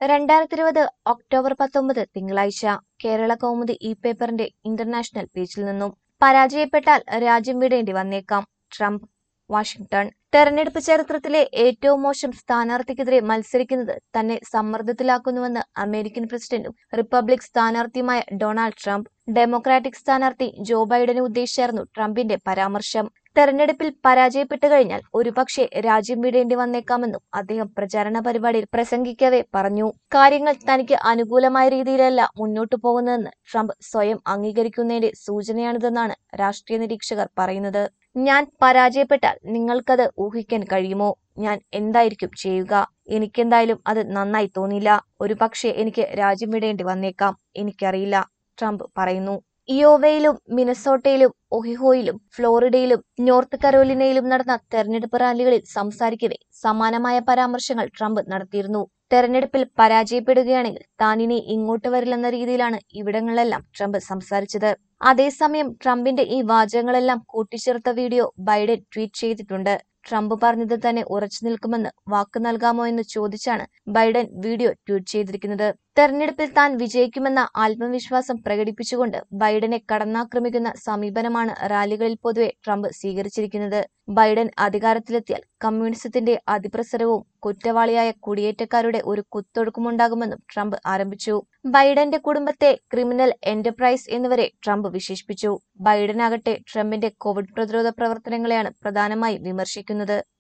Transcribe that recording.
രണ്ടായിരത്തി ഇരുപത് ഒക്ടോബർ പത്തൊമ്പത് തിങ്കളാഴ്ച കേരള കൗമുദി ഇ പേപ്പറിന്റെ ഇന്റർനാഷണൽ പേജിൽ നിന്നും പരാജയപ്പെട്ടാൽ രാജ്യം വിടേണ്ടി വന്നേക്കാം ട്രംപ് വാഷിംഗ്ടൺ തെരഞ്ഞെടുപ്പ് ചരിത്രത്തിലെ ഏറ്റവും മോശം സ്ഥാനാർത്ഥിക്കെതിരെ മത്സരിക്കുന്നത് തന്നെ സമ്മർദ്ദത്തിലാക്കുന്നുവെന്ന് അമേരിക്കൻ പ്രസിഡന്റും റിപ്പബ്ലിക് സ്ഥാനാർത്ഥിയുമായ ഡൊണാൾഡ് ട്രംപ് ഡെമോക്രാറ്റിക് സ്ഥാനാർത്ഥി ജോ ബൈഡനെ ഉദ്ദേശിച്ചായിരുന്നു ട്രംപിന്റെ പരാമർശം തെരഞ്ഞെടുപ്പിൽ പരാജയപ്പെട്ടു കഴിഞ്ഞാൽ ഒരുപക്ഷെ രാജ്യം വിടേണ്ടി വന്നേക്കാമെന്നും അദ്ദേഹം പ്രചാരണ പരിപാടിയിൽ പ്രസംഗിക്കവെ പറഞ്ഞു കാര്യങ്ങൾ തനിക്ക് അനുകൂലമായ രീതിയിലല്ല മുന്നോട്ടു പോകുന്നതെന്ന് ട്രംപ് സ്വയം അംഗീകരിക്കുന്നതിന്റെ സൂചനയാണിതെന്നാണ് രാഷ്ട്രീയ നിരീക്ഷകർ പറയുന്നത് ഞാൻ പരാജയപ്പെട്ടാൽ നിങ്ങൾക്കത് ഊഹിക്കാൻ കഴിയുമോ ഞാൻ എന്തായിരിക്കും ചെയ്യുക എനിക്കെന്തായാലും അത് നന്നായി തോന്നില്ല ഒരു പക്ഷേ എനിക്ക് രാജ്യം വിടേണ്ടി വന്നേക്കാം എനിക്കറിയില്ല ട്രംപ് പറയുന്നു ഇയോവയിലും മിനസോട്ടയിലും ഒഹിഹോയിലും ഫ്ലോറിഡയിലും നോർത്ത് കരോലിനയിലും നടന്ന തെരഞ്ഞെടുപ്പ് റാലികളിൽ സംസാരിക്കവെ സമാനമായ പരാമർശങ്ങൾ ട്രംപ് നടത്തിയിരുന്നു തെരഞ്ഞെടുപ്പിൽ പരാജയപ്പെടുകയാണെങ്കിൽ താനിനി ഇങ്ങോട്ട് വരില്ലെന്ന രീതിയിലാണ് ഇവിടങ്ങളിലെല്ലാം ട്രംപ് സംസാരിച്ചത് അതേസമയം ട്രംപിന്റെ ഈ വാചകങ്ങളെല്ലാം കൂട്ടിച്ചേർത്ത വീഡിയോ ബൈഡൻ ട്വീറ്റ് ചെയ്തിട്ടുണ്ട് ട്രംപ് പറഞ്ഞത് തന്നെ ഉറച്ചു നിൽക്കുമെന്ന് വാക്ക് നൽകാമോ എന്ന് ചോദിച്ചാണ് ബൈഡൻ വീഡിയോ ട്വീറ്റ് ചെയ്തിരിക്കുന്നത് തെരഞ്ഞെടുപ്പിൽ താൻ വിജയിക്കുമെന്ന ആത്മവിശ്വാസം പ്രകടിപ്പിച്ചുകൊണ്ട് ബൈഡനെ കടന്നാക്രമിക്കുന്ന സമീപനമാണ് റാലികളിൽ പൊതുവെ ട്രംപ് സ്വീകരിച്ചിരിക്കുന്നത് ബൈഡൻ അധികാരത്തിലെത്തിയാൽ കമ്മ്യൂണിസത്തിന്റെ അതിപ്രസരവും കുറ്റവാളിയായ കുടിയേറ്റക്കാരുടെ ഒരു കുത്തൊഴുക്കുമുണ്ടാകുമെന്നും ട്രംപ് ആരംഭിച്ചു ബൈഡന്റെ കുടുംബത്തെ ക്രിമിനൽ എന്റർപ്രൈസ് എന്നിവരെ ട്രംപ് വിശേഷിപ്പിച്ചു ബൈഡനാകട്ടെ ട്രംപിന്റെ കോവിഡ് പ്രതിരോധ പ്രവർത്തനങ്ങളെയാണ് പ്രധാനമായും വിമർശിക്കുന്നത്